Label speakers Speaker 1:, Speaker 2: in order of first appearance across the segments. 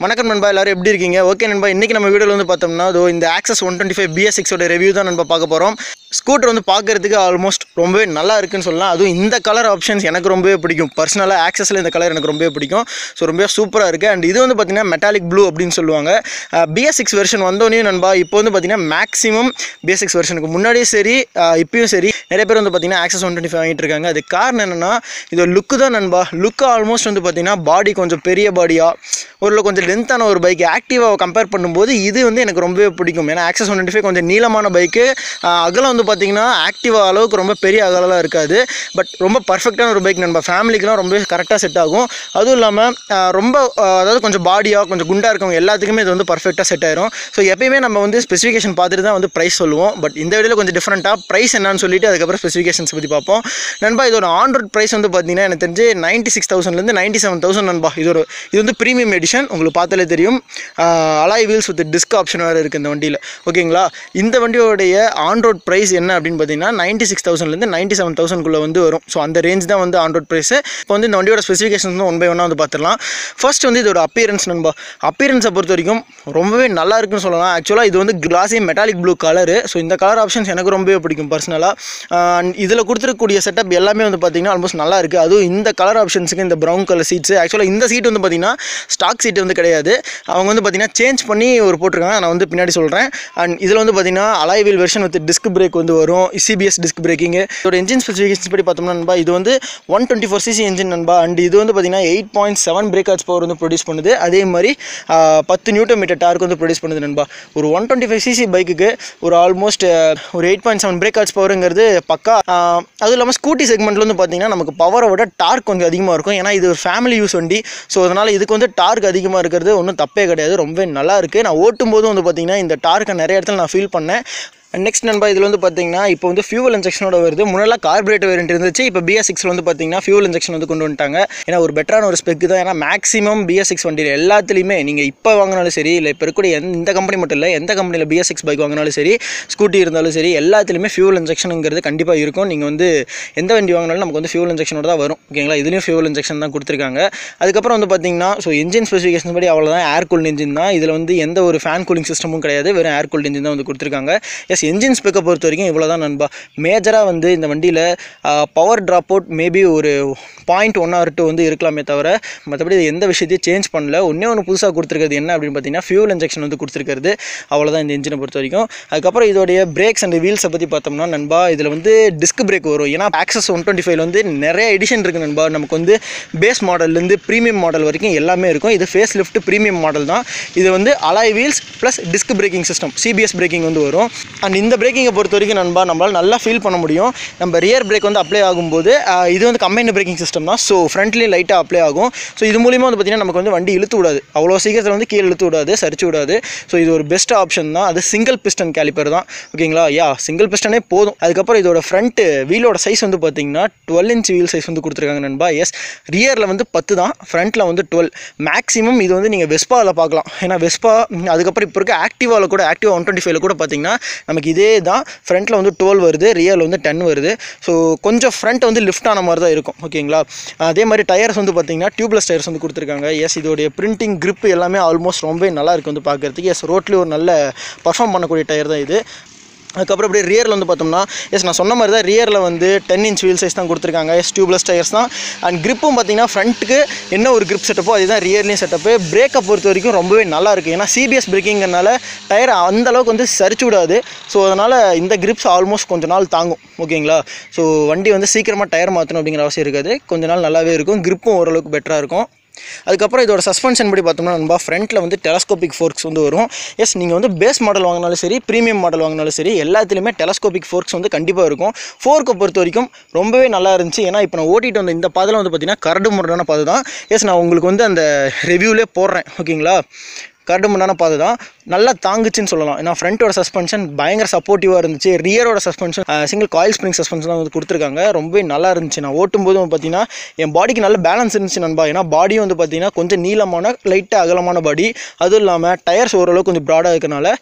Speaker 1: வணக்கம் நண்பா எல்லாரும் எப்படி இருக்கீங்க ஓகே நண்பா இன்றைக்கி நம்ம வீடியோவில் வந்து பார்த்தோம்னா அதோ இந்த Axis one twenty five BS சிக்ஸோட ரிவ்யூ தான் நண்பா பார்க்க போகிறோம் ஸ்கூட்டர் வந்து பார்க்கறதுக்கு ஆல்மோஸ்ட் ரொம்பவே நல்லா இருக்குன்னு சொல்லலாம் அதுவும் இந்த கலர் ஆப்ஷன்ஸ் எனக்கு ரொம்பவே பிடிக்கும் பர்சனலாக ஆக்சஸில் இந்த கலர் எனக்கு ரொம்பவே பிடிக்கும் ஸோ ரொம்பவே சூப்பராக இருக்குது அண்ட் இது வந்து பார்த்தீங்கன்னா மெட்டாலிக் ப்ளூ அப்படின்னு சொல்லுவாங்க பிஎஸ் சிக்ஸ் வெர்ஷன் வந்தோடனே நண்பா இப்போ வந்து பார்த்தீங்கன்னா மேக்ஸிமம் பிஎஸ் சிக்ஸ் வெர்ஷனுக்கு முன்னாடியும் சரி ஆஹ் இப்பயும் சரி நிறைய பேர் வந்து பார்த்தீங்கன்னா ஆக்சஸ் ஒன் டுவெண்ட்டி ஃபைவ் வாங்கிட்டு இருக்காங்க அது காரணம் என்னென்னா இது லுக்கு தான் நண்பா லுக்கு ஆல்மோஸ்ட் வந்து பார்த்தீங்கன்னா பாடி கொஞ்சம் பெரிய பாடியாக ஒரு கொஞ்சம் லென்த்தான ஒரு பைக் ஆக்டிவாக கம்பேர் பண்ணும்போது இது வந்து எனக்கு ரொம்பவே பிடிக்கும் ஏன்னா ஆக்சஸ் ஒன் டுவெண்ட்டி ஃபைவ் கொஞ்சம் நீளமான பைக்கு அகலம் வந்து பார்த்தீங்கன்னா ஆக்டிவா அளவுக்கு ரொம்ப பெரிய அகலம்லாம் இருக்காது பட் ரொம்ப பர்ஃபெக்டான ஒரு பைக் நண்பா ஃபேமிலிக்குலாம் ரொம்ப கரெக்டாக செட் ஆகும் அதுவும் இல்லாமல் ரொம்ப ஆஹ், அதாவது கொஞ்சம் பாடியாக கொஞ்சம் குண்டாக இருக்கவங்க எல்லாத்துக்குமே இது வந்து பர்ஃபெக்டாக செட் ஆயிரும் ஸோ எப்பயுமே நம்ம வந்து ஸ்பெசிஃபிகேஷன் பார்த்துட்டு தான் வந்து ப்ரைஸ் சொல்லுவோம் பட் இந்த வீடியோவில் கொஞ்சம் டிஃப்ரெண்ட்டாக ப்ரைஸ் என்னன்னு சொல்லிட்டு அதுக்கப்புறம் ஸ்பெசிஃபிகேஷன்ஸ் பற்றி பார்ப்போம் நண்பா இதோட ஆன் ரோட் ப்ரைஸ் வந்து பார்த்தீங்கன்னா எனக்கு தெரிஞ்சு நைன்ட்டி சிக்ஸ் தௌசண்ட்லேருந்து நைன்ட்டி செவன் தௌசண்ட் நண்பா இது ஒரு இது வந்து ப்ரீமியம் எடிஷன் உங்களுக்கு பார்த்தாலே தெரியும் alloy wheels with disc option வேறு இருக்குது இந்த வண்டியில் ஓகேங்களா இந்த வண்டியோடைய ஆன் ரோட் ப்ரைஸ் என்ன அப்படின்னு பார்த்தீங்கன்னா நைன்ட்டி சிக்ஸ் தௌசண்ட்லேருந்து நைன்ட்டி செவன் தௌசண்ட்குள்ளே வந்து வரும் ஸோ அந்த ரேஞ்ச் தான் வந்து ஆன் ரோட் ப்ரைஸ் இப்போ வந்து இந்த வண்டியோட ஸ்பெசிஃபிகேஷன்ஸ் வந்து ஒன் பை ஒன்னாக வந்து பார்த்துடலாம் ஃபர்ஸ்ட் வந்து இதோட அப்பியரன்ஸ் நண்பா அப்பியரன்ஸை பொறுத்த வரைக்கும் ரொம்பவே நல்லா இருக்குன்னு சொல்லலாம் ஆக்சுவலாக இது வந்து classy metallic blue colour so இந்த கலர் ஆப்ஷன்ஸ் எனக்கு ரொம்பவே பிடிக்கும் பர்சனலாக இதில் கொடுத்துருக்கக்கூடிய செட்டப் எல்லாமே வந்து பார்த்தீங்கன்னா ஆல்மோஸ்ட் நல்லா இருக்குது அதுவும் இந்த கலர் ஆப்ஷன்ஸுக்கு இந்த ப்ரௌன் கலர் சீட்ஸ் ஆக்சுவலாக இந்த சீட் வந்து பார்த்தீங்கன்னா ஸ்டாக் சீட் வந்து கிடையாது அவங்க வந்து பார்த்தீங்கன்னா சேஞ்ச் பண்ணி ஒரு போட்டிருக்காங்க நான் வந்து பின்னாடி சொல்கிறேன் அண்ட் இதில் வந்து பார்த்தீங்கன்னா alloy wheel version with disc brake வந்து வரும் சிபிஎஸ் டிஸ்க் பிரேக்கிங் இதோட இன்ஜின் ஸ்பெசிஃபிகேஷன்ஸ் படி பார்த்தோம்னா நண்பா இது வந்து one twenty four CC engine நண்பா அண்ட் இது வந்து பார்த்தீங்கன்னா eight point seven brake arts power வந்து ப்ரொடியூஸ் பண்ணுது அதே மாதிரி ஆஹ், பத்து நியூட்டோ மீட்டர் டார்க் வந்து ப்ரொடியூஸ் பண்ணுது நண்பா ஒரு ஒன் டுவெண்ட்டி ஃபைவ் சிசி பைக்குக்கு ஒரு ஆல்மோஸ்ட் ஒரு eight point seven brake arts பவருங்கிறது பக்கா ஆஹ், அதுவும் இல்லாமல் ஸ்கூட்டி செக்மெண்ட்டில் வந்து பார்த்தீங்கன்னா நமக்கு பவரை விட டார்க் கொஞ்சம் அதிகமாக இருக்கும் ஏன்னா இது ஒரு ஃபேமிலி யூஸ் வண்டி ஸோ அதனால் இதுக்கு வந்து டார்க் அதிகமாக இருக்கிறது ஒன்றும் தப்பே கிடையாது ரொம்ப நல்லா இருக்குது நான் ஓட்டும் போதும் வந்து பார்த்தீங்கன்னா இந்த டார்க்கை நிறைய இடத்துல நான் ஃபீல் பண்ணேன் நெக்ஸ்ட் நண்பா இதில் வந்து பார்த்தீங்கன்னா இப்போ வந்து ஃபியூவல் இன்ஜெக்ஷனோட வருது முன்னெல்லாம் கார்பரேட் வேரியன்ட் இருந்துச்சு இப்போ பிஎஸ் சிக்ஸில் வந்து பார்த்தீங்கன்னா ஃபியூவல் இன்ஜெக்ஷன் வந்து கொண்டு வந்துட்டாங்க ஏன்னா ஒரு பெட்டரான ஒரு ஸ்பெக் தான் ஏன்னா மேக்ஸிமம் பிஎஸ் சிக்ஸ் வண்டியில் எல்லாத்துலேயுமே நீங்கள் இப்போ வாங்கினாலும் சரி இல்லை இப்போ இருக்கக்கூடிய எந்த இந்த கம்பெனி மட்டும் இல்லை எந்த கம்பெனியில் பிஎஸ் சிக்ஸ் பைக் வாங்கினாலும் சரி ஸ்கூட்டி இருந்தாலும் சரி எல்லாத்துலேயுமே ஃபியூவல் இன்ஜெக்ஷனுங்கிறது கண்டிப்பாக இருக்கும் நீங்கள் வந்து எந்த வண்டி வாங்கினாலும் நமக்கு வந்து ஃபியூவல் இன்ஜெக்ஷனோட தான் வரும் ஓகேங்களா இதுலேயும் ஃபியூவல் இன்ஜெக்ஷன் தான் கொடுத்துருக்காங்க அதுக்கப்புறம் வந்து பார்த்தீங்கன்னா ஸோ இன்ஜின் ஸ்பெசிஃபிகேஷன் படி அவ்வளோதான் ஏர் கூல்ட் இன்ஜின் தான் இதில் வந்து எந்த ஒரு ஃபேன் கூலிங் சிஸ்டமும் கிடையாது வெறும் ஏர் கூல்ட் இன்ஜின் தான் வந்து கொடுத்துருக்காங்க எஸ் என்ஜின் ஸ்பெக்கை பொறுத்த வரைக்கும் இவ்வளோ தான் நண்பா மேஜராக வந்து இந்த வண்டியில் பவர் ட்ராப் அவுட் மேபி ஒரு பாயிண்ட் ஒன் ஆர் டூ வந்து இருக்கலாமே தவிர மற்றபடி இது எந்த விஷயத்தையும் சேஞ்ச் பண்ணல ஒன்றே ஒன்று புதுசாக கொடுத்துருக்கிறது என்ன அப்படின்னு பார்த்தீங்கன்னா ஃபியூல் இன்ஜெக்ஷன் வந்து கொடுத்துருக்கிறது அவ்வளோதான் இந்த இன்ஜினை பொறுத்த வரைக்கும் அதுக்கப்புறம் இதோடைய பிரேக்ஸ் அண்ட் வீல்ஸை பற்றி பார்த்தோம்னா நண்பா இதில் வந்து டிஸ்க் பிரேக் வரும் ஏன்னா ஆக்சஸ் ஒன் டுவெண்ட்டி ஃபைவ்ல வந்து நிறைய எடிஷன் இருக்குது நண்பா நமக்கு வந்து பேஸ் மாடல்லேருந்து ப்ரீமியம் மாடல் வரைக்கும் எல்லாமே இருக்கும் இது ஃபேஸ் லிஃப்ட் ப்ரீமியம் மாடல் தான் இது வந்து alloy wheels plus disc braking system CBS braking வந்து வரும் அண்ட் இந்த பிரேக்கிங்கை பொறுத்த வரைக்கும் நண்பா நம்மளால் நல்லா ஃபீல் பண்ண முடியும் நம்ம ரியர் பிரேக் வந்து அப்ளை ஆகும்போது ஆஹ், இது வந்து கம்பைன் பிரேக்கிங் சிஸ்டம் தான் ஸோ ஃப்ரண்ட்லேயும் லைட்டாக அப்ளை ஆகும் ஸோ இது மூலியமாக வந்து பார்த்திங்கன்னா நமக்கு வந்து வண்டி இழுத்து விடாது அவ்வளோ சீக்கிரத்தில் வந்து கீழே இழுத்து விடாது சரிச்சு விடாது ஸோ இது ஒரு பெஸ்ட் ஆப்ஷன் தான் அது சிங்கிள் பிஸ்டன் கேலிப்பர் தான் ஓகேங்களா யா சிங்கிள் பிஸ்டனே போதும் அதுக்கப்புறம் இதோட ஃப்ரண்ட் வீலோட சைஸ் வந்து பார்த்தீங்கன்னா டுவெல் இன்ச் வீல் சைஸ் வந்து கொடுத்துருக்காங்க நண்பா எஸ் ரியரில் வந்து பத்து தான் ஃப்ரண்ட்டில் வந்து டுவெல் மேக்ஸிமம் இது வந்து நீங்கள் வெஸ்பாவில் பார்க்கலாம் ஏன்னா வெஸ்பா அதுக்கப்புறம் இப்போ இருக்க ஆக்டிவாவில் கூட ஆக்டிவா ஒன் டுவெண்ட்டி ஃபைவ்ல கூட பார்த்தீங்கன்னா நமக்கு இதே தான் ஃப்ரண்ட்டில் வந்து டுவெல் வருது ரியரில் வந்து டென் வருது ஸோ கொஞ்சம் ஃப்ரண்ட் வந்து லிஃப்ட் ஆன மாதிரி தான் இருக்கும் ஓகேங்களா அதே மாதிரி டயர்ஸ் வந்து பார்த்தீங்கன்னா டியூப்லெஸ் டயர்ஸ் வந்து கொடுத்துருக்காங்க எஸ் இதோடைய பிரிண்டிங் grip எல்லாமே ஆல்மோஸ்ட் ரொம்ப நல்லா இருக்குது வந்து பார்க்குறதுக்கு எஸ் ரோட்லேயே ஒரு நல்ல பர்ஃபார்ம் பண்ணக்கூடிய டயர் தான் இது அதுக்கப்புறம் அப்படியே ரியரில் வந்து பார்த்தோம்னா எஸ் நான் சொன்ன மாதிரி தான் ரியரில் வந்து டென் இன்ச் வீல் சைஸ் தான் கொடுத்துருக்காங்க எஸ் டியூப்லெஸ் டயர்ஸ் தான் அண்ட் கிரிப்பும் பார்த்தீங்கன்னா ஃப்ரண்ட்டுக்கு என்ன ஒரு grip செட்டப்போ அதுதான் ரியர்லேயும் செட்டப்பு பிரேக்கை பொறுத்த வரைக்கும் ரொம்பவே நல்லா இருக்குது ஏன்னா சிபிஎஸ் பிரேக்கிங்கிறனால டயர் அந்த அளவுக்கு வந்து சரிச்சு விடாது ஸோ அதனால் இந்த கிரிப்ஸ் ஆல்மோஸ்ட் கொஞ்ச நாள் தாங்கும் ஓகேங்களா ஸோ வண்டி வந்து சீக்கிரமாக டயர் மாற்றணும் அப்படிங்கிற அவசியம் இருக்காது கொஞ்ச நாள் நல்லாவே இருக்கும் கிரிப்பும் ஓரளவுக்கு பெட்டராக இருக்கும் அதுக்கப்புறம் இதோட சஸ்பென்ஷன் படி பார்த்தோம்னா நண்பா ஃப்ரண்ட்டில் வந்து டெலஸ்கோபிக் ஃபோர்க்ஸ் வந்து வரும் எஸ் நீங்கள் வந்து பேஸ் மாடல் வாங்கினாலும் சரி ப்ரீமியம் மாடல் வாங்கினாலும் சரி எல்லாத்துலேயுமே டெலஸ்கோபிக் ஃபோர்க்ஸ் வந்து கண்டிப்பாக இருக்கும் ஃபோர்க்கை பொறுத்த வரைக்கும் ரொம்பவே நல்லா இருந்துச்சு ஏன்னா இப்போ நான் ஓட்டிட்டு வந்த இந்த பாதையில் வந்து பார்த்தீங்கன்னா கரடு முரடான பாதை தான் எஸ் நான் உங்களுக்கு வந்து அந்த ரிவ்யூலே போடுறேன் ஓகேங்களா கரடு முன்னான பாதை தான் நல்லா தாங்குச்சுன்னு சொல்லலாம் ஏன்னா ஃப்ரண்ட்டோட சஸ்பென்ஷன் பயங்கர சப்போர்ட்டிவாக இருந்துச்சு ரியரோட suspension single coil spring suspension தான் வந்து கொடுத்துருக்காங்க ரொம்பவே நல்லா இருந்துச்சு நான் ஓட்டும்போது வந்து பார்த்தீங்கன்னா என் பாடிக்கு நல்ல பேலன்ஸ் இருந்துச்சு நண்பா ஏன்னா பாடியும் வந்து பார்த்தீங்கன்னா கொஞ்சம் நீளமான லைட்டாக அகலமான பாடி அதுவும் இல்லாமல் டயர்ஸ் ஓரளவுக்கு கொஞ்சம் ப்ராடாக இருக்கனால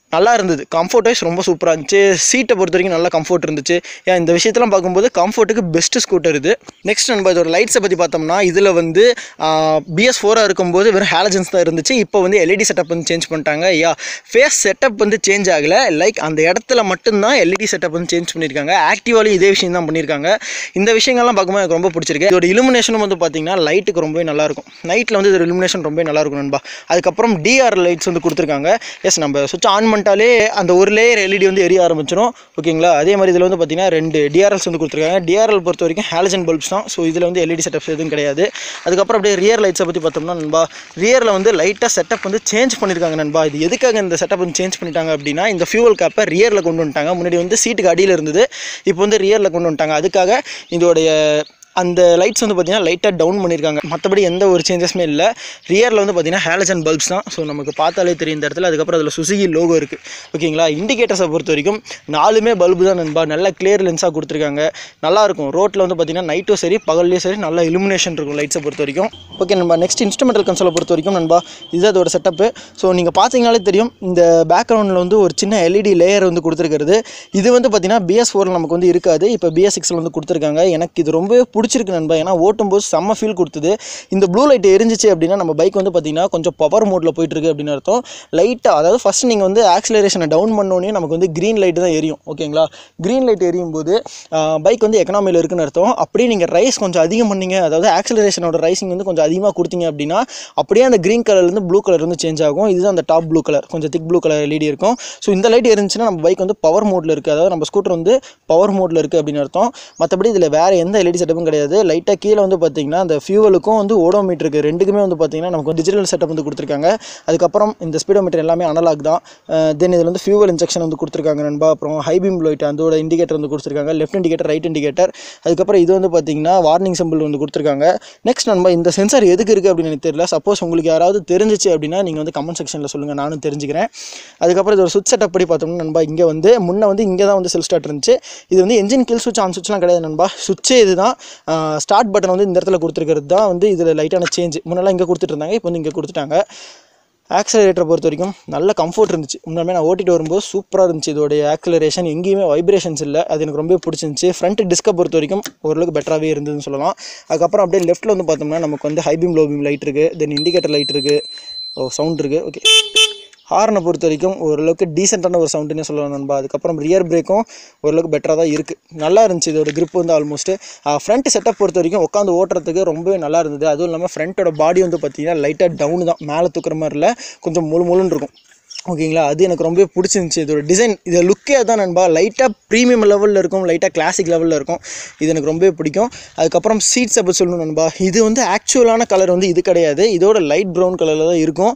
Speaker 1: நல்லா இருந்தது கம்ஃபர்ட் வைஸ் ரொம்ப சூப்பராக இருந்துச்சு சீட்டை பொறுத்த வரைக்கும் நல்லா கம்ஃபர்ட் இருந்துச்சு ஏன் இந்த விஷயத்தெல்லாம் பார்க்கும்போது கம்ஃபர்ட்டுக்கு பெஸ்ட் ஸ்கூட்டர் இது நெக்ஸ்ட் நம்ம இதோட லைட்ஸை பற்றி பார்த்தோம்னா இதில் வந்து பிஎஸ் ஃபோராக இருக்கும்போது வெறும் ஹேலஜன்ஸ் தான் இருந்துச்சு இப்போ வந்து எல்இடி செட்டப் வந்து சேஞ்ச் பண்ணிட்டாங்க யா ஃபேஸ் செட்டப் வந்து சேஞ்ச் ஆகலை லைக் அந்த இடத்துல மட்டும்தான் எல்இடி செட்டப் வந்து சேஞ்ச் பண்ணியிருக்காங்க ஆக்டிவாலையும் இதே விஷயம் தான் பண்ணியிருக்காங்க இந்த விஷயங்கள்லாம் பார்க்கும்போது எனக்கு ரொம்ப பிடிச்சிருக்கு இதோட இலுமினேஷனும் வந்து பார்த்தீங்கன்னா லைட்டுக்கு ரொம்பவே நல்லாயிருக்கும் நைட்டில் வந்து இதோட இலுமினேஷன் ரொம்பவே நல்லாயிருக்கும் நண்பா அதுக்கப்புறம் டிஆர் லைட்ஸ் வந்து கொடுத்துருக்காங்க எஸ் நம்ம சுவிட்ச் ஆன் பண்ணிட்டாலே அந்த ஒரு லேயர் எல்இடி வந்து எரிய ஆரம்பிச்சிடும் ஓகேங்களா அதே மாதிரி இதில் வந்து பார்த்தீங்கன்னா ரெண்டு டிஆர்எல்ஸ் வந்து கொடுத்துருக்காங்க டிஆர்எல் பொறுத்த வரைக்கும் ஹாலஜன் பல்ப்ஸ் தான் ஸோ இதில் வந்து எல்இடி செட்டப்ஸ் எதுவும் கிடையாது அதுக்கப்புறம் அப்படியே ரியர் லைட்ஸை பற்றி பார்த்தோம்னா நண்பா ரியரில் வந்து லைட்டாக செட்டப் வந்து சேஞ்ச் பண்ணியிருக்காங்க நண்பா இது எதுக்காக இந்த செட்டப் வந்து சேஞ்ச் பண்ணிட்டாங்க அப்படின்னா இந்த ஃபியூவல் கேப்பை ரியரில் கொண்டு வந்துட்டாங்க முன்னாடி வந்து சீட்டுக்கு அடியில் இருந்தது இப்போ வந்து ரியரில் கொண்டு வந்துட்டாங்க அதுக்காக இதோடைய அந்த லைட்ஸ் வந்து பார்த்தீங்கன்னா லைட்டாக டவுன் பண்ணியிருக்காங்க மற்றபடி எந்த ஒரு சேஞ்சஸுமே இல்லை ரியரில் வந்து பார்த்தீங்கன்னா ஹேலஜன் பல்ப்ஸ் தான் ஸோ நமக்கு பார்த்தாலே தெரியும் இந்த இடத்துல அதுக்கப்புறம் அதில் சுசுகி லோகோ இருக்குது ஓகேங்களா இண்டிகேட்டர்ஸை பொறுத்த வரைக்கும் நாலுமே பல்பு தான் நண்பா நல்ல கிளியர் லென்ஸாக கொடுத்துருக்காங்க நல்லாயிருக்கும் ரோட்டில் வந்து பார்த்தீங்கன்னா நைட்டும் சரி பகல்லையும் சரி நல்ல இலுமினேஷன் இருக்கும் லைட்ஸை பொறுத்த வரைக்கும் ஓகே நண்பா நெக்ஸ்ட் இன்ஸ்ட்ருமெண்டல் கன்சோலை பொறுத்த வரைக்கும் நண்பா இது அதோட செட்டப்பு ஸோ நீங்கள் பார்த்தீங்கனாலே தெரியும் இந்த பேக்ரவுண்டில் வந்து ஒரு சின்ன எல்இடி லேயர் வந்து கொடுத்துருக்கிறது இது வந்து பார்த்தீங்கன்னா பிஎஸ் ஃபோரில் நமக்கு வந்து இருக்காது இப்போ பிஎஸ் சிக்ஸில் வந்து கொடுத்துருக்காங்க எனக்கு இது ரொம்பவே பிடிச்சிருக்கு நண்பா ஏன்னா ஓட்டும்போது செம்ம ஃபீல் கொடுத்தது இந்த ப்ளூ லைட் எரிஞ்சிச்சு அப்படின்னா நம்ம பைக் வந்து பார்த்தீங்கன்னா கொஞ்சம் பவர் மோட்டில் போயிட்டுருக்கு அப்படின்னு அர்த்தம் லைட்டாக அதாவது ஃபஸ்ட் நீங்கள் வந்து ஆக்சிலரேஷனை டவுன் பண்ணோன்னே நமக்கு வந்து க்ரீன் லைட் தான் எரியும் ஓகேங்களா க்ரீன் லைட் எரியும் போது பைக் வந்து எக்கனாமியில் இருக்குன்னு அர்த்தம் அப்படியே நீங்கள் ரைஸ் கொஞ்சம் அதிகம் பண்ணீங்க அதாவது ஆக்சிலரேஷனோட ரைசிங் வந்து கொஞ்சம் அதிகமாக கொடுத்தீங்க அப்படின்னா அப்படியே அந்த க்ரீன் கலர்லேருந்து ப்ளூ கலர் வந்து சேஞ்ச் ஆகும் இதுதான் அந்த டாப் ப்ளூ கலர் கொஞ்சம் திக் ப்ளூ கலர் எல்இடி இருக்கும் ஸோ இந்த லைட் இருந்துச்சுன்னா நம்ம பைக் வந்து பவர் மோட்டில் இருக்குது அதாவது நம்ம ஸ்கூட்டர் வந்து பவர் மோட்டில் இருக்குது அப்படின்னு அர்த்தம் மற்றபடி இதில் வேறு எந்த எல்இடி செட்டப்பும் கிடையாது லைட்டாக கீழே வந்து பார்த்தீங்கன்னா அந்த ஃபியூவலுக்கும் வந்து ஓடோமீட்டருக்கு ரெண்டுக்குமே வந்து பார்த்தீங்கன்னா நமக்கு டிஜிட்டல் செட்டப் வந்து கொடுத்துருக்காங்க அதுக்கப்புறம் இந்த ஸ்பீடோமீட்டர் எல்லாமே அனலாக் தான் தென் இதில் வந்து ஃபியூவல் இன்ஜெக்ஷன் வந்து கொடுத்துருக்காங்க நண்பா அப்புறம் ஹை பீம் லைட் அதோட இண்டிகேட்டர் வந்து கொடுத்துருக்காங்க லெஃப்ட் இண்டிகேட்டர் ரைட் இண்டிகேட்டர் அதுக்கப்புறம் இது வந்து பார்த்தீங்கன்னா வார்னிங் சிம்பிள் வந்து கொடுத்துருக்காங்க நெக்ஸ்ட் நண்பா இந்த சென்சார் எதுக்கு இருக்குது அப்படின்னு எனக்கு தெரியல சப்போஸ் உங்களுக்கு யாராவது தெரிஞ்சிச்சு அப்படின்னா நீங்கள் வந்து கமெண்ட் செக்ஷனில் சொல்லுங்கள் நானும் தெரிஞ்சுக்கிறேன் அதுக்கப்புறம் இது ஒரு சுவிட்ச் செட்டப் படி பார்த்தோம்னா நண்பா இங்கே வந்து முன்ன வந்து இங்கே தான் வந்து செல் ஸ்டார்ட் இருந்துச்சு இது வந்து என்ஜின் கில் சுவிட்ச் ஆன் சுவிட்ச்லாம் கிடையாது நண்பா சுவிட்சே இதுதான் ஸ்டார்ட் பட்டன் வந்து இந்த இடத்துல கொடுத்துருக்கிறது தான் வந்து இதில் லைட்டான சேஞ்ச் முன்னெல்லாம் இங்கே கொடுத்துட்டு இருந்தாங்க இப்போ வந்து இங்கே கொடுத்துட்டாங்க ஆக்சலரேட்டரை பொறுத்த வரைக்கும் நல்ல கம்ஃபர்ட் இருந்துச்சு முன்னாடி நான் ஓட்டிட்டு வரும்போது சூப்பராக இருந்துச்சு இதோடைய ஆக்சலரேஷன் எங்கேயுமே வைப்ரேஷன்ஸ் இல்லை அது எனக்கு ரொம்ப பிடிச்சிருந்துச்சு ஃப்ரண்ட் டிஸ்கை பொறுத்த வரைக்கும் ஓரளவுக்கு பெட்டராகவே இருந்ததுன்னு சொல்லலாம் அதுக்கப்புறம் அப்படியே லெஃப்ட்டில் வந்து பார்த்தோம்னா நமக்கு வந்து high beam low beam light இருக்குது தென் இண்டிகேட்டர் லைட் இருக்குது ஓ சவுண்ட் இருக்குது ஓகே ஹார்னை பொறுத்த வரைக்கும் ஓரளவுக்கு டீசெண்டான ஒரு சவுண்டுன்னு சொல்லலாம் நண்பா அதுக்கப்புறம் ரியர் பிரேக்கும் ஓரளவுக்கு பெட்டராக தான் இருக்குது நல்லா இருந்துச்சு இதோட grip வந்து ஆல்மோஸ்ட் ஃப்ரண்ட் செட்டப் பொறுத்த வரைக்கும் உட்காந்து ஓட்டுறதுக்கு ரொம்பவே நல்லா இருந்தது அதுவும் இல்லாமல் ஃப்ரண்ட்டோட பாடி வந்து பார்த்தீங்கன்னா லைட்டாக டவுன் தான் மேலே தூக்குற மாதிரி இல்லை கொஞ்சம் முழு முழுன்னு இருக்கும் ஓகேங்களா அது எனக்கு ரொம்பவே பிடிச்சிருந்துச்சி இதோட டிசைன் இது லுக்கே தான் நண்பா லைட்டாக ப்ரீமியம் லெவலில் இருக்கும் லைட்டாக கிளாசிக் லெவலில் இருக்கும் இது எனக்கு ரொம்பவே பிடிக்கும் அதுக்கப்புறம் சீட்ஸை பற்றி சொல்லணும் நண்பா இது வந்து ஆக்சுவலான கலர் வந்து இது கிடையாது இதோட லைட் ப்ரௌன் கலரில் தான் இருக்கும்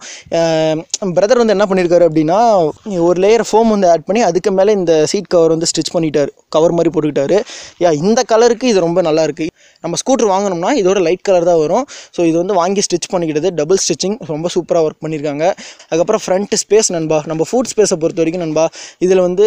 Speaker 1: பிரதர் வந்து என்ன பண்ணியிருக்காரு அப்படின்னா ஒரு லேயர் ஃபோம் வந்து ஆட் பண்ணி அதுக்கு மேலே இந்த சீட் கவர் வந்து ஸ்டிச் பண்ணிட்டார் கவர் மாதிரி போட்டுக்கிட்டாரு யா இந்த கலருக்கு இது ரொம்ப நல்லா இருக்குது நம்ம ஸ்கூட்டர் வாங்கினோம்னா இதோட லைட் கலர் தான் வரும் ஸோ இது வந்து வாங்கி ஸ்டிச் பண்ணிக்கிட்டது டபுள் ஸ்டிச்சிங் ரொம்ப சூப்பராக ஒர்க் பண்ணியிருக்காங்க அதுக்கப்புறம் ஃப்ரண்ட் ஸ்பேஸ் நண்பா நம்ம ஃபுட் ஸ்பேஸை பொறுத்த வரைக்கும் நண்பா இதில் வந்து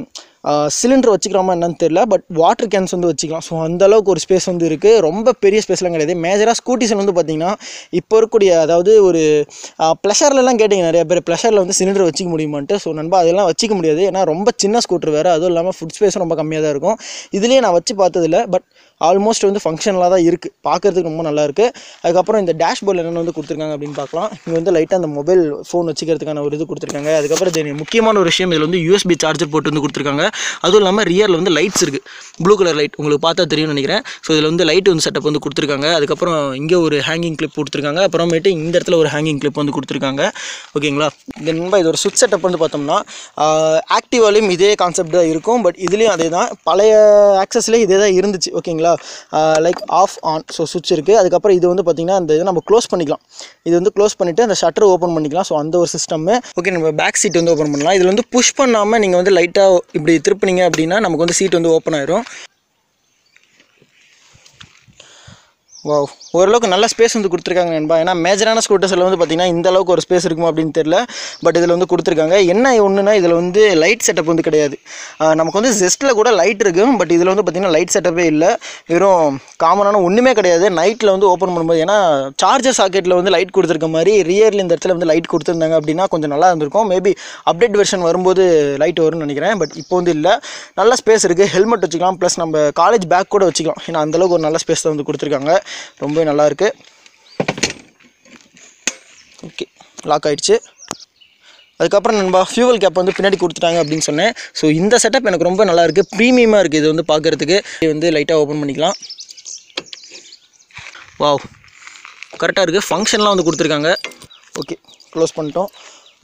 Speaker 1: சிலிண்டர் வச்சுக்கிறோமா என்னன்னு தெரியல பட் வாட்டர் கேன்ஸ் வந்து வச்சுக்கலாம் ஸோ அந்த அளவுக்கு ஒரு ஸ்பேஸ் வந்து இருக்குது ரொம்ப பெரிய ஸ்பேஸ்லாம் கிடையாது மேஜராக ஸ்கூட்டிஸில் வந்து பார்த்தீங்கன்னா இப்போ இருக்கக்கூடிய அதாவது ஒரு ப்ளஷர்லலாம் கேட்டிங்க நிறைய பேர் ப்ளஷரில் வந்து சிலிண்டர் வச்சிக்க முடியுமான்ட்டு ஸோ நண்பா அதெல்லாம் வச்சிக்க முடியாது ஏன்னா ரொம்ப சின்ன ஸ்கூட்டர் வேறு அதுவும் இல்லாமல் ஃபுட் ஸ்பேஸும் ரொம்ப கம்மியாக தான் இருக்கும் இதுலேயே நான் வச்சு பார்த்ததில்ல பட் ஆல்மோஸ்ட் வந்து ஃபங்க்ஷனலாக தான் இருக்குது பார்க்குறதுக்கு ரொம்ப நல்லா இருக்குது அதுக்கப்புறம் இந்த டேஷ்போர்டில் என்னென்ன வந்து கொடுத்துருக்காங்க அப்படின்னு பார்க்கலாம் இங்கே வந்து லைட்டாக அந்த மொபைல் ஃபோன் வச்சுக்கிறதுக்கான ஒரு இது கொடுத்துருக்காங்க அதுக்கப்புறம் இது முக்கியமான ஒரு விஷயம் இதில் வந்து யூஎஸ்பி சார்ஜர் போட்டு வந்து கொடுத்துருக்காங்க அதுவும் இல்லாமல் ரியரில் வந்து லைட்ஸ் இருக்குது ப்ளூ கலர் லைட் உங்களுக்கு பார்த்தா தெரியும்னு நினைக்கிறேன் ஸோ இதில் வந்து லைட் வந்து செட்டப் வந்து கொடுத்துருக்காங்க அதுக்கப்புறம் இங்கே ஒரு ஹேங்கிங் கிளிப் கொடுத்துருக்காங்க அப்புறமேட்டு இந்த இடத்துல ஒரு ஹேங்கிங் கிளிப் வந்து கொடுத்துருக்காங்க ஓகேங்களா தென் இது ஒரு சுவிட்ச் செட்டப் வந்து பார்த்தோம்னா ஆக்டிவாலையும் இதே கான்செப்ட் தான் இருக்கும் பட் இதுலேயும் அதே தான் பழைய ஆக்சஸ்லேயே இதே தான் இருந்துச்சு ஓகேங்களா லைக் ஆஃப் ஆன் ஸோ சுவிட்ச் இருக்குது அதுக்கப்புறம் இது வந்து பார்த்திங்கன்னா அந்த இதை நம்ம க்ளோஸ் பண்ணிக்கலாம் இது வந்து க்ளோஸ் பண்ணிவிட்டு அந்த ஷட்டர் ஓப்பன் பண்ணிக்கலாம் ஸோ அந்த ஒரு சிஸ்டம்மு ஓகே நம்ம பேக் சீட் வந்து ஓப்பன் பண்ணலாம் இதில் வந்து புஷ் பண்ணாமல் நீங்கள் வந்து லைட்டாக இப்படி திருப்பினீங்க அப்படின்னா நமக்கு வந்து சீட் வந்து ஓப்பன் ஆயிரும் வாவ் ஓரளவுக்கு நல்ல ஸ்பேஸ் வந்து கொடுத்துருக்காங்க நண்பா ஏன்னா மேஜரான ஸ்கூட்டர்ஸில் வந்து பார்த்தீங்கன்னா இந்த அளவுக்கு ஒரு ஸ்பேஸ் இருக்குமா அப்படின்னு தெரியல பட் இதில் வந்து கொடுத்துருக்காங்க என்ன ஒன்றுனா இதில் வந்து லைட் செட்டப் வந்து கிடையாது ஆஹ் நமக்கு வந்து ஜெஸ்ட்டில் கூட லைட் இருக்கும் பட் இதில் வந்து பார்த்தீங்கன்னா லைட் செட்டப்பே இல்லை வெறும் காமனான ஒன்றுமே கிடையாது நைட்டில் வந்து ஓப்பன் பண்ணும்போது ஏன்னா சார்ஜர் சாக்கெட்டில் வந்து லைட் கொடுத்துருக்க மாதிரி ரியரில் இந்த இடத்துல வந்து லைட் கொடுத்துருந்தாங்க அப்படின்னா கொஞ்சம் நல்லா இருந்திருக்கும் மேபி அப்டேட் வெர்ஷன் வரும்போது லைட் வரும்னு நினைக்கிறேன் பட் இப்போ வந்து இல்லை நல்ல ஸ்பேஸ் இருக்குது ஹெல்மெட் வச்சுக்கலாம் ப்ளஸ் நம்ம காலேஜ் பேக் கூட வச்சுக்கலாம் ஏன்னா அந்தளவுக்கு ஒரு நல்ல ஸ்பேஸ் தான் வந்து கொடுத்துருக்காங்க ரொம்ப நல்லா இருக்கு ஓகே லாக் ஆயிடுச்சு அதுக்கப்புறம் நண்பா ஃபியூவல் கேப் வந்து பின்னாடி கொடுத்துட்டாங்க அப்படின்னு சொன்னேன் ஸோ இந்த செட்டப் எனக்கு ரொம்ப நல்லா இருக்குது ப்ரீமியமாக இருக்குது இது வந்து பார்க்குறதுக்கு இது வந்து லைட்டாக ஓப்பன் பண்ணிக்கலாம் வாவ் கரெக்டாக இருக்குது ஃபங்க்ஷன்லாம் வந்து கொடுத்துருக்காங்க ஓகே க்ளோஸ் பண்ணிட்டோம்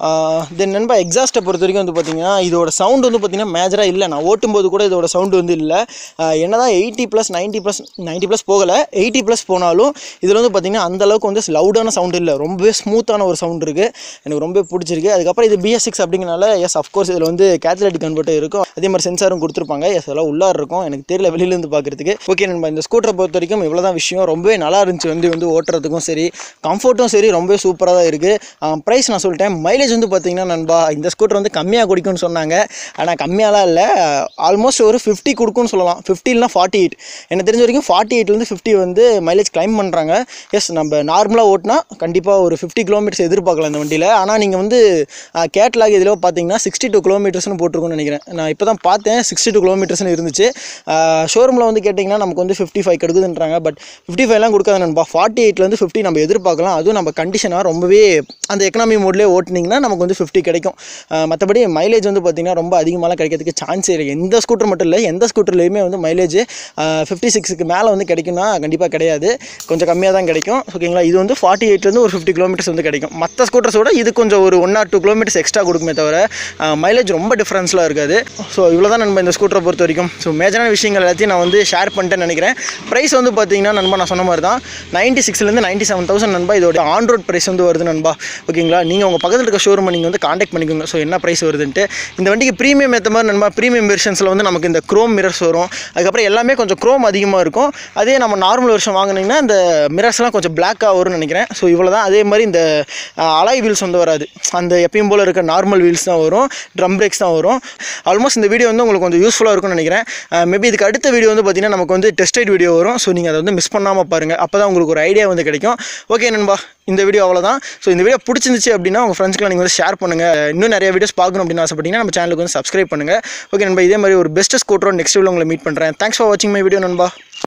Speaker 1: தென் நண்பா எக்ஸாஸ்ட்டை பொறுத்த வரைக்கும் வந்து பார்த்தீங்கன்னா இதோட சவுண்ட் வந்து பார்த்தீங்கன்னா மேஜராக இல்லை நான் ஓட்டும்போது கூட இதோட சவுண்டு வந்து இல்லை என்ன தான் eighty plus ninety plus ninety plus போகலை எயிட்டி ப்ளஸ் போனாலும் இதில் வந்து பார்த்தீங்கன்னா அந்த அளவுக்கு வந்து லவுடான சவுண்ட் இல்லை ரொம்பவே ஸ்மூத்தான ஒரு சவுண்ட் இருக்குது எனக்கு ரொம்ப பிடிச்சிருக்கு அதுக்கப்புறம் இது பிஎஸ் சிக்ஸ் அப்படிங்கனால எஸ் அஃப்கோர்ஸ் இதில் வந்து கேத்தலைட் கன்வெர்ட்டர் இருக்கும் அதே மாதிரி சென்சாரும் கொடுத்துருப்பாங்க எஸ் அதெல்லாம் உள்ளார இருக்கும் எனக்கு தெரியல வெளியிலேருந்து பார்க்குறதுக்கு ஓகே நண்பா இந்த ஸ்கூட்டரை பொறுத்த வரைக்கும் இவ்வளோ தான் விஷயம் ரொம்பவே நல்லா இருந்துச்சு வந்து வந்து ஓட்டுறதுக்கும் சரி கம்ஃபர்ட்டும் சரி ரொம்பவே சூப்பராக தான் இருக்குது ப்ரைஸ் நான் சொல்லிட்டேன் மைலேஜ் வந்து பார்த்தீங்கன்னா நண்பா இந்த ஸ்கூட்டர் வந்து கம்மியாக குடிக்கும்னு சொன்னாங்க ஆனால் கம்மியாலாம் இல்லை ஆல்மோஸ்ட் ஒரு ஃபிஃப்டி கொடுக்கும்னு சொல்லலாம் ஃபிஃப்டிலாம் ஃபார்ட்டி எயிட் எனக்கு தெரிஞ்ச வரைக்கும் ஃபார்ட்டி எயிட்லேருந்து ஃபிஃப்டி வந்து மைலேஜ் கிளைம் பண்ணுறாங்க எஸ் நம்ம நார்மலாக ஓட்டினா கண்டிப்பாக ஒரு ஃபிஃப்டி கிலோமீட்டர்ஸ் எதிர்பார்க்கலாம் இந்த வண்டியில் ஆனால் நீங்கள் வந்து கேட்லாக் இதில் பார்த்தீங்கன்னா சிக்ஸ்டி டூ கிலோமீட்டர்ஸ்னு போட்டிருக்கும்னு நினைக்கிறேன் நான் இப்போ தான் பார்த்தேன் சிக்ஸ்டி டூ கிலோமீட்டர்ஸ்னு இருந்துச்சு ஷோரூமில் வந்து கேட்டிங்கன்னா நமக்கு வந்து ஃபிஃப்டி ஃபைவ் கெடுக்குதுன்றாங்க பட் ஃபிஃப்டி ஃபைவ்லாம் கொடுக்காது நண்பா ஃபார்ட்டி எயிட்லேருந்து ஃபிஃப்டி நம்ம எதிர்பார்க்கலாம் அதுவும் நம்ம கண்டிஷனாக ரொம்பவே அந்த எக்கனாமி மோட்லேயே ஓட்டினீங்கன்னா நமக்கு வந்து ஃபிஃப்டி கிடைக்கும் மற்றபடி மைலேஜ் வந்து பார்த்திங்கன்னா ரொம்ப அதிகமாகலாம் கிடைக்கிறதுக்கு சான்ஸே இல்லை எந்த ஸ்கூட்டர் மட்டும் இல்லை எந்த ஸ்கூட்டர்லேயுமே வந்து மைலேஜ் ஃபிஃப்டி சிக்ஸுக்கு மேலே வந்து கிடைக்கும்னா கண்டிப்பாக கிடையாது கொஞ்சம் கம்மியாக தான் கிடைக்கும் ஓகேங்களா இது வந்து ஃபார்ட்டி எயிட்லேருந்து ஒரு ஃபிஃப்டி கிலோமீட்டர்ஸ் வந்து கிடைக்கும் மற்ற ஸ்கூட்டர்ஸோட இது கொஞ்சம் ஒரு one or two kilometres extra கொடுக்குமே தவிர மைலேஜ் ரொம்ப டிஃப்ரென்ஸ்லாம் இருக்காது ஸோ இவ்வளோ தான் நம்ம இந்த ஸ்கூட்டரை பொறுத்த வரைக்கும் ஸோ மேஜரான விஷயங்கள் எல்லாத்தையும் நான் வந்து ஷேர் பண்ணிட்டேன்னு நினைக்கிறேன் ப்ரைஸ் வந்து பார்த்தீங்கன்னா நண்பா நான் சொன்ன மாதிரி தான் நைன்ட்டி சிக்ஸ்லேருந்து நைன்ட்டி செவன் தௌசண்ட் நண்பா இதோட ஆன் ரோட் ப்ரைஸ் வந்து வருது நண்பா ஓகேங்களா நீங்கள் உங்கள் பக்கத்தில் இருக்க ஷோரூம் நீங்கள் வந்து காண்டாக்ட் பண்ணிக்கோங்க ஸோ என்ன ப்ரைஸ் வருதுன்ட்டு இந்த வண்டிக்கு ப்ரீமியம் ஏற்ற மாதிரி நண்பா ப்ரீமியம் வெர்ஷன்ஸில் வந்து நமக்கு இந்த க்ரோம் மிரர்ஸ் வரும் அதுக்கப்புறம் எல்லாமே கொஞ்சம் க்ரோம் அதிகமாக இருக்கும் அதே நம்ம நார்மல் வெர்ஷன் வாங்குனீங்கன்னா இந்த மிரர்ஸ்லாம் கொஞ்சம் பிளாக்காக வரும்னு நினைக்கிறேன் ஸோ இவ்வளோ தான் அதே மாதிரி இந்த அலாய் வீல்ஸ் வந்து வராது அந்த எப்பயும் போல் இருக்க நார்மல் வீல்ஸ் தான் வரும் ட்ரம் பிரேக்ஸ் தான் வரும் ஆல்மோஸ்ட் இந்த வீடியோ வந்து உங்களுக்கு கொஞ்சம் யூஸ்ஃபுல்லாக இருக்கும்னு நினைக்கிறேன் மேபி இதுக்கு அடுத்த வீடியோ வந்து பார்த்தீங்கன்னா நமக்கு வந்து டெஸ்ட் ரைட் வீடியோ வரும் ஸோ நீங்கள் அதை வந்து மிஸ் பண்ணாமல் பாருங்கள் அப்போ தான் உங்களுக்கு ஒரு ஐடியா வந்து கிடைக்கும் ஓகே நண்பா இந்த வீடியோ அவ்வளோதான் ஸோ இந்த வீடியோ பிடிச்சிருந்துச்சு அப்படின்னா உங்கள் ஃப்ரெண்ட்ஸ்க்குலாம் நீங்கள் வந்து ஷேர் பண்ணுங்கள் இன்னும் நிறைய வீடியோஸ் பார்க்கணும் அப்படின்னு ஆசைப்பட்டீங்கன்னா நம்ம சேனலுக்கு வந்து சப்ஸ்கிரைப் பண்ணுங்கள் ஓகே நண்பா இதே மாதிரி ஒரு பெஸ்ட் ஸ்கூட்டரோ நெக்ஸ்ட் வீடியோ உங்களை மீட் பண்ணுறேன் தேங்க்ஸ் ஃபார் வாட்சிங் மை வீடியோ நண்பா